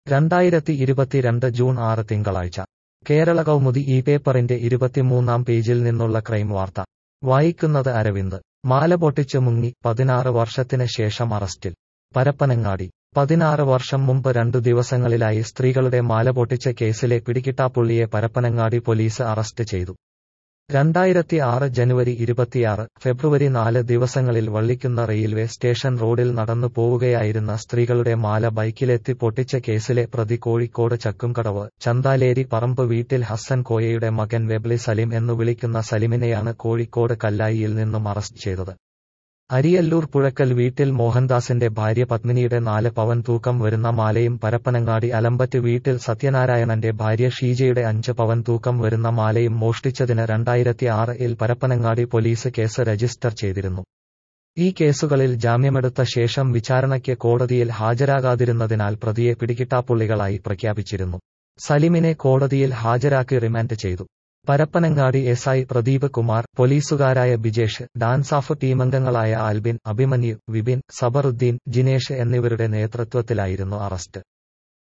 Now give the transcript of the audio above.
രണ്ടായിരത്തി ഇരുപത്തിരണ്ട് ജൂൺ ആറ് തിങ്കളാഴ്ച കേരള കൗമുദി ഈ പേപ്പറിന്റെ ഇരുപത്തിമൂന്നാം പേജിൽ നിന്നുള്ള ക്രൈം വാർത്ത വായിക്കുന്നത് അരവിന്ദ് മാല പൊട്ടിച്ച് മുങ്ങി പതിനാറ് വർഷത്തിന് ശേഷം അറസ്റ്റിൽ പരപ്പനങ്ങാടി പതിനാറ് വർഷം മുമ്പ് രണ്ടു ദിവസങ്ങളിലായി സ്ത്രീകളുടെ മാല പൊട്ടിച്ച കേസിലെ പിടികിട്ടാപ്പുള്ളിയെ പരപ്പനങ്ങാടി പോലീസ് അറസ്റ്റ് ചെയ്തു രണ്ടായിരത്തി ആറ് ജനുവരി ഇരുപത്തിയാറ് ഫെബ്രുവരി നാല് ദിവസങ്ങളിൽ വള്ളിക്കുന്ന റെയിൽവേ സ്റ്റേഷൻ റോഡിൽ നടന്നു പോവുകയായിരുന്ന സ്ത്രീകളുടെ മാല ബൈക്കിലെത്തി പൊട്ടിച്ച കേസിലെ പ്രതി കോഴിക്കോട് ചക്കുംകടവ് ചന്താലേരി പറമ്പ് വീട്ടിൽ ഹസ്സൻ കോയയുടെ മകൻ വെബ്ലി സലിം എന്നു വിളിക്കുന്ന സലിമിനെയാണ് കോഴിക്കോട് കല്ലായിയിൽ നിന്നും അറസ്റ്റ് ചെയ്തത് അരിയല്ലൂർ പുഴക്കൽ വീട്ടിൽ മോഹൻദാസിന്റെ ഭാര്യ പത്മിനിയുടെ നാല് പവൻ തൂക്കം വരുന്ന മാലയും പരപ്പനങ്ങാടി അലമ്പറ്റ് വീട്ടിൽ സത്യനാരായണന്റെ ഭാര്യ ഷീജയുടെ അഞ്ച് പവൻ തൂക്കം വരുന്ന മാലയും മോഷ്ടിച്ചതിന് രണ്ടായിരത്തി ആറിൽ പരപ്പനങ്ങാടി പോലീസ് കേസ് രജിസ്റ്റർ ചെയ്തിരുന്നു ഈ കേസുകളിൽ ജാമ്യമെടുത്ത ശേഷം വിചാരണയ്ക്ക് കോടതിയിൽ ഹാജരാകാതിരുന്നതിനാൽ പ്രതിയെ പിടികിട്ടാപ്പുള്ളികളായി പ്രഖ്യാപിച്ചിരുന്നു സലിമിനെ കോടതിയിൽ ഹാജരാക്കി റിമാൻഡ് ചെയ്തു പരപ്പനങ്ങാടി എസ് ഐ പ്രദീപ് കുമാർ പോലീസുകാരായ ബിജേഷ് ഡാൻസാഫ് ടീമംഗങ്ങളായ ആൽബിൻ അഭിമന്യു വിപിൻ സബറുദ്ദീൻ ജിനേഷ് എന്നിവരുടെ നേതൃത്വത്തിലായിരുന്നു അറസ്റ്റ്